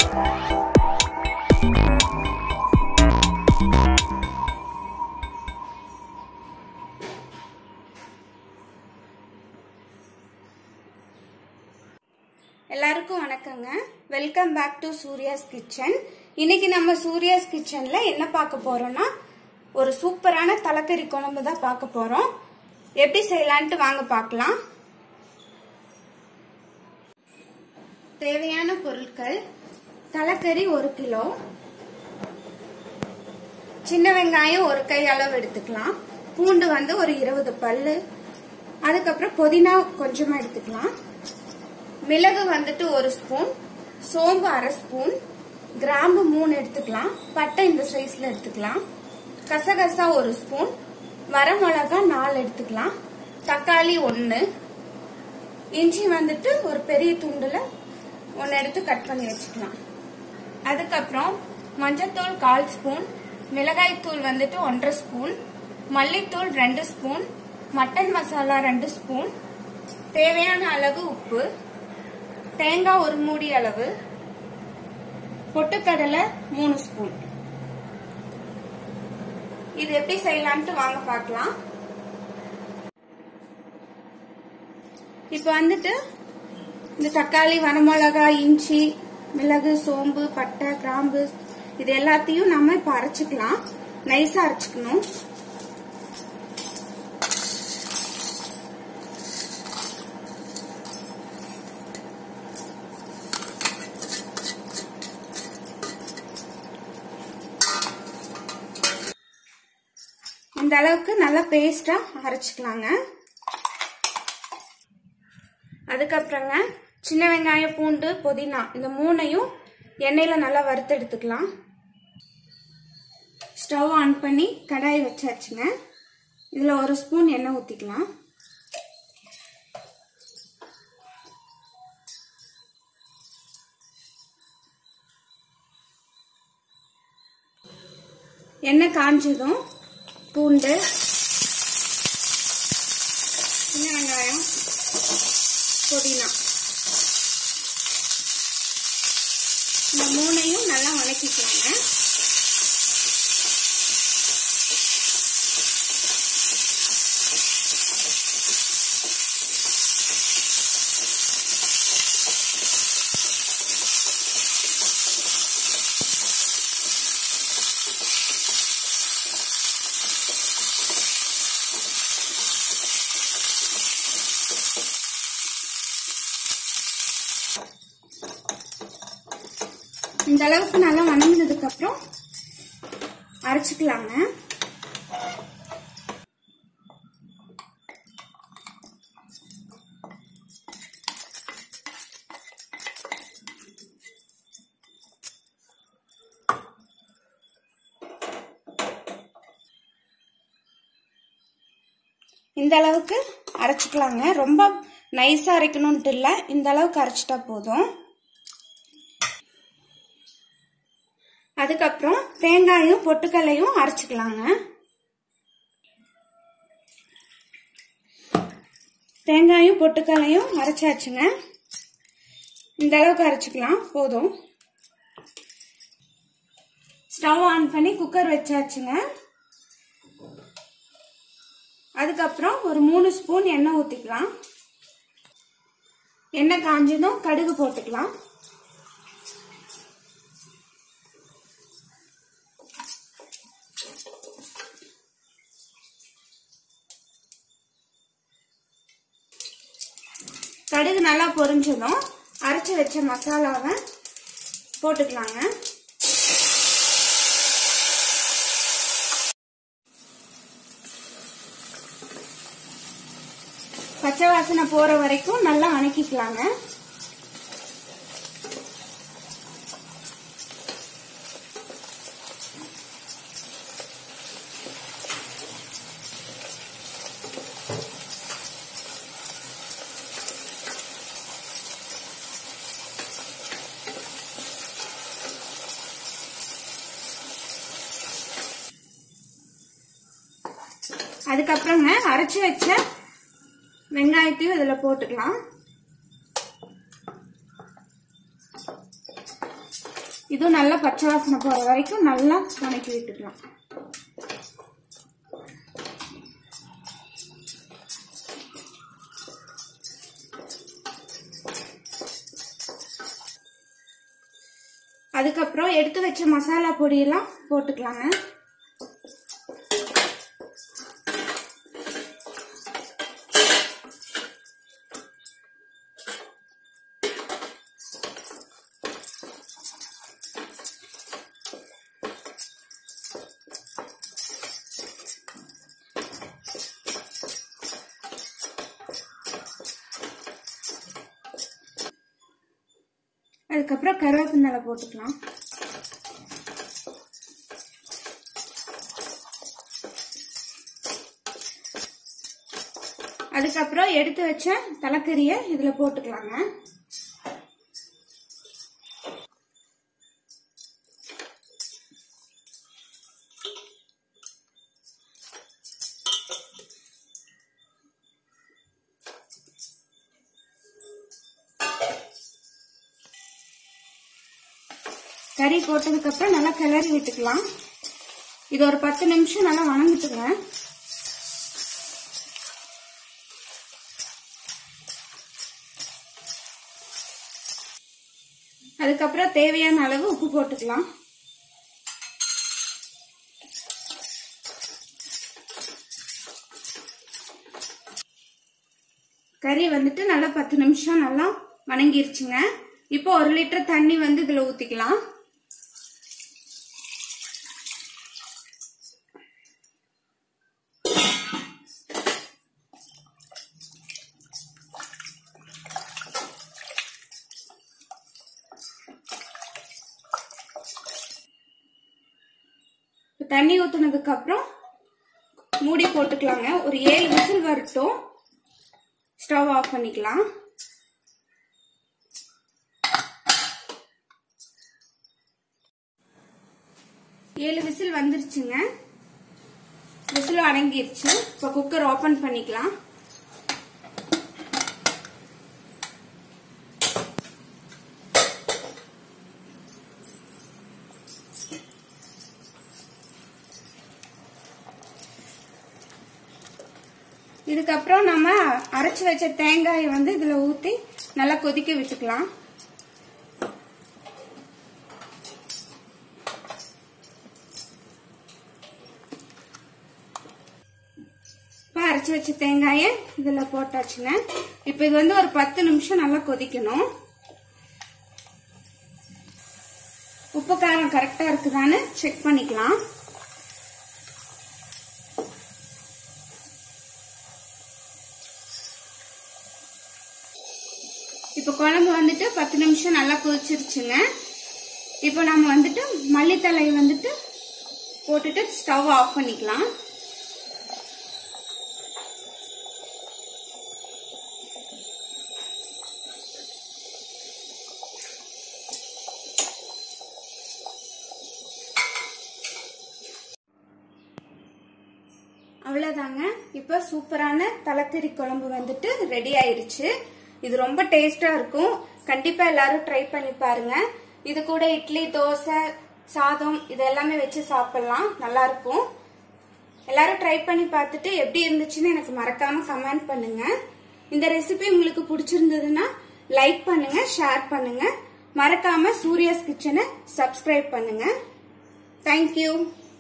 எல்லாருக்கும் வணக்கங்க welcome back to Surya's kitchen இன்னைக்கு நம்ம சூர்யாஸ் கிச்சன்ல என்ன பார்க்க போறோம்னா ஒரு சூப்பரான தலைக்கறி குழம்பு தான் பார்க்க போறோம் எப்படி செய்யலான்ட்டு வாங்க பார்க்கலாம் தேவையான பொருட்கள் தலைக்கறி ஒரு கிலோ சின்ன வெங்காயம் ஒரு கை அளவு எடுத்துக்கலாம் பூண்டு வந்து ஒரு இருபது பல்லு அதுக்கப்புறம் புதினா கொஞ்சமா எடுத்துக்கலாம் மிளகு வந்துட்டு ஒரு ஸ்பூன் சோம்பு அரை ஸ்பூன் கிராம்பு மூணு எடுத்துக்கலாம் பட்டை இந்த சைஸ்ல எடுத்துக்கலாம் கசகசா ஒரு ஸ்பூன் வரமிளகா நாலு எடுத்துக்கலாம் தக்காளி ஒன்று இஞ்சி வந்துட்டு ஒரு பெரிய துண்டுல ஒன்று எடுத்து கட் பண்ணி வச்சுக்கலாம் அதுக்கப்புறம் மஞ்சத்தூள் கால் ஸ்பூன் மிளகாய்த்தூள் வந்துட்டு ஒன்றரை ஸ்பூன் மல்லித்தூள் ரெண்டு ஸ்பூன் மட்டன் மசாலா ரெண்டு ஸ்பூன் தேவையான அளவு உப்பு தேங்காய் ஒரு மூடி அளவு பொட்டுக்கடலை மூணு ஸ்பூன் இது எப்படி செய்யலாம்ட்டு வாங்க பார்க்கலாம் இப்ப வந்துட்டு இந்த தக்காளி வரமிளகா இஞ்சி மிளகு சோம்பு பட்டை கிராம்பு இது எல்லாத்தையும் நம்ம இப்ப அரைச்சுக்கலாம் நைஸா அரைச்சுக்கணும் இந்த அளவுக்கு நல்லா பேஸ்டா அரைச்சிக்கலாங்க அதுக்கப்புறங்க சின்ன வெங்காயம் பூண்டு புதினா இந்த மூணையும் எண்ணெயில நல்லா வறுத்து எடுத்துக்கலாம் ஸ்டவ் ஆன் பண்ணி கடாய் வச்சாச்சுங்க இதுல ஒரு ஸ்பூன் எண்ணெய் ஊத்திக்கலாம் எண்ணெய் காஞ்சதும் பூண்டு சின்ன வெங்காயம் புதினா இந்த மூணையும் நல்லா வதக்கிக்கலாங்க இந்த அளவுக்கு நல்லா வணங்கினதுக்கு அப்புறம் அரைச்சுக்கலாங்க இந்த அளவுக்கு அரைச்சுக்கலாங்க ரொம்ப நைஸா அரைக்கணும்ட்டு இல்லை இந்த அளவுக்கு அரைச்சிட்டா போதும் அதுக்கப்புறம் தேங்காயும் பொட்டுக்கல்லையும் அரைச்சிக்கலாங்க தேங்காயும் பொட்டுக்கல்லையும் அரைச்சாச்சுங்க இந்த அளவுக்கு அரைச்சிக்கலாம் போதும் ஸ்டவ் ஆன் பண்ணி குக்கர் வச்சாச்சுங்க அதுக்கப்புறம் ஒரு மூணு ஸ்பூன் எண்ணெய் ஊற்றிக்கலாம் எண்ணெய் காஞ்சதும் கடுகு போட்டுக்கலாம் கடுகு நல்லா பொரிஞ்சதும் அரைச்சி வச்ச மசாலாவை போட்டுக்கலாங்க பச்சை வாசனை போற வரைக்கும் நல்லா வணக்கிக்கலாங்க அதுக்கப்புறங்க அரைச்சி வச்ச வெங்காயத்தையும் இதுல போட்டுக்கலாம் இதுவும் நல்லா பச்சை வாசனை போற வரைக்கும் நல்லா வணக்கி விட்டுக்கலாம் அதுக்கப்புறம் எடுத்து வச்ச மசாலா பொடியெல்லாம் போட்டுக்கலாங்க அதுக்கப்புறம் கருவேப்பிலை போட்டுக்கலாம் அதுக்கப்புறம் எடுத்து வச்ச தலைக்கறியை இதுல போட்டுக்கலாங்க கறி போட்டதுக்கு அப்புறம் நல்லா கிளறி விட்டுக்கலாம் இது ஒரு பத்து நிமிஷம் நல்லா வணங்கிட்டுங்க அதுக்கப்புறம் தேவையான அளவு உப்பு போட்டுக்கலாம் கறி வந்துட்டு நல்லா பத்து நிமிஷம் நல்லா வணங்கிருச்சுங்க இப்போ ஒரு லிட்டர் தண்ணி வந்து இதுல ஊத்திக்கலாம் தண்ணி ஊத்துனதுக்கு அப்புறம் மூடி போட்டுக்கலாங்க ஒரு ஏழு விசில் வரட்டும் ஸ்டவ் ஆஃப் பண்ணிக்கலாம் ஏழு விசில் வந்துருச்சுங்க விசில் அடங்கிருச்சு இப்போ குக்கர் ஓபன் பண்ணிக்கலாம் இதுக்கப்புறம் நம்ம அரைச்சு வச்ச தேங்காயை வந்து இதுல ஊத்தி நல்லா கொதிக்க விட்டுக்கலாம் இப்போ அரைச்சு வச்ச தேங்காயை இதுல போட்டாச்சுங்க இப்போ இது வந்து ஒரு பத்து நிமிஷம் நல்லா கொதிக்கணும் உப்பு காரம் கரெக்டா இருக்குதான்னு செக் பண்ணிக்கலாம் இப்போ குழம்பு வந்துட்டு பத்து நிமிஷம் நல்லா கொதிச்சிருச்சுங்க இப்போ நம்ம வந்துட்டு மல்லித்தலை வந்துட்டு போட்டுட்டு ஸ்டவ் ஆஃப் பண்ணிக்கலாம் அவ்வளவுதாங்க இப்போ சூப்பரான தலைக்கறி குழம்பு வந்துட்டு ரெடி ஆயிருச்சு இது ரொம்ப டேஸ்டா இருக்கும் கண்டிப்பா எல்லாரும் ட்ரை பண்ணி பாருங்க இது கூட இட்லி தோசை சாதம் இது எல்லாமே வச்சு சாப்பிடலாம் நல்லா இருக்கும் எல்லாரும் ட்ரை பண்ணி பார்த்துட்டு எப்படி இருந்துச்சுன்னு எனக்கு மறக்காம கமெண்ட் பண்ணுங்க இந்த ரெசிபி உங்களுக்கு பிடிச்சிருந்ததுன்னா லைக் பண்ணுங்க ஷேர் பண்ணுங்க மறக்காம சூர்யாஸ் கிச்சனை சப்ஸ்கிரைப் பண்ணுங்க தேங்க்யூ